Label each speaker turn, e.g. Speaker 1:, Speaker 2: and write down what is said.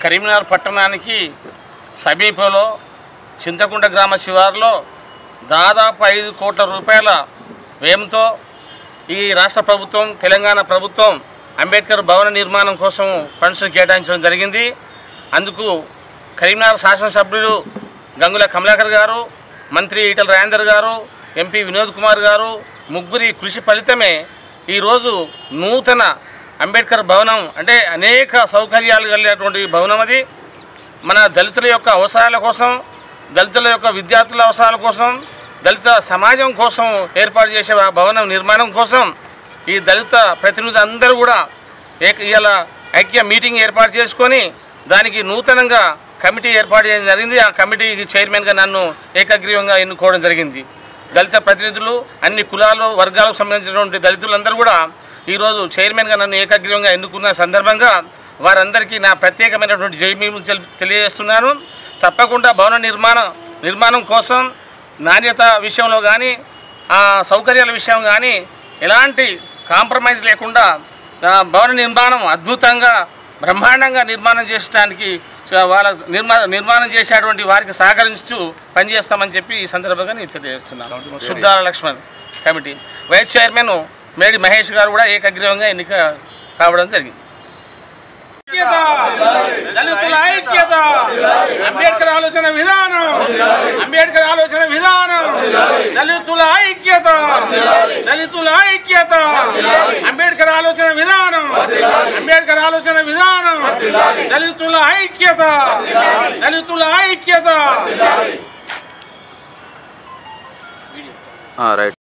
Speaker 1: కరీంనగర్ పట్టణానికి సమీపంలో చింతకుంట గ్రామ శివారులో దాదాపు ఐదు కోట్ల రూపాయల వ్యయంతో ఈ రాష్ట్ర ప్రభుత్వం తెలంగాణ ప్రభుత్వం అంబేద్కర్ భవన నిర్మాణం కోసం ఫండ్స్ కేటాయించడం జరిగింది అందుకు కరీంనగర్ శాసనసభ్యులు గంగుల కమలాకర్ గారు మంత్రి ఈటల రాజేందర్ గారు ఎంపీ వినోద్ కుమార్ గారు ముగ్గురి కృషి ఫలితమే ఈరోజు నూతన అంబేద్కర్ భవనం అంటే అనేక సౌకర్యాలు కలిగినటువంటి భవనం అది మన దళితుల యొక్క అవసరాల కోసం దళితుల యొక్క విద్యార్థుల అవసరాల కోసం దళిత సమాజం కోసం ఏర్పాటు చేసే ఆ భవనం నిర్మాణం కోసం ఈ దళిత ప్రతినిధులు అందరూ కూడా ఏక ఇవాళ ఐక్య మీటింగ్ ఏర్పాటు చేసుకొని దానికి నూతనంగా కమిటీ ఏర్పాటు చేయడం జరిగింది ఆ కమిటీకి చైర్మన్గా నన్ను ఏకగ్రీవంగా ఎన్నుకోవడం జరిగింది దళిత ప్రతినిధులు అన్ని కులాలు వర్గాలకు సంబంధించినటువంటి దళితులందరూ కూడా ఈరోజు చైర్మన్గా నన్ను ఏకగ్రీవంగా ఎన్నుకున్న సందర్భంగా వారందరికీ నా ప్రత్యేకమైనటువంటి జైమీము తెలియజేస్తున్నాను తప్పకుండా భవన నిర్మాణ నిర్మాణం కోసం నాణ్యత విషయంలో కానీ ఆ సౌకర్యాల విషయం కానీ ఎలాంటి కాంప్రమైజ్ లేకుండా ఆ, భవన నిర్మాణం అద్భుతంగా బ్రహ్మాండంగా నిర్మాణం చేసడానికి స- వాళ్ళ నిర్మా నిర్మాణం చేసేటువంటి వారికి సహకరించు పనిచేస్తామని చెప్పి ఈ సందర్భంగా నేను తెలియజేస్తున్నాను Suddala Laxman committee vice chairman Medi Mahesh గారు కూడా ఏకగ్రీవంగా ఎన్నిక కావడం జరిగింది ఐక్యత దళితుల ఐక్యత అంబేద్కర్ ఆలోచన విధానం అంబేద్కర్ ఆలోచన విధానం దళితుల ఐక్యత దళితుల ఐక్యత అంబేద్కర్ ఆలోచన విధానం అంబేద్కర్ ఆలోచన విధానం దళితుల ఐక్యత దళితుల ఐక్యత
Speaker 2: రైట్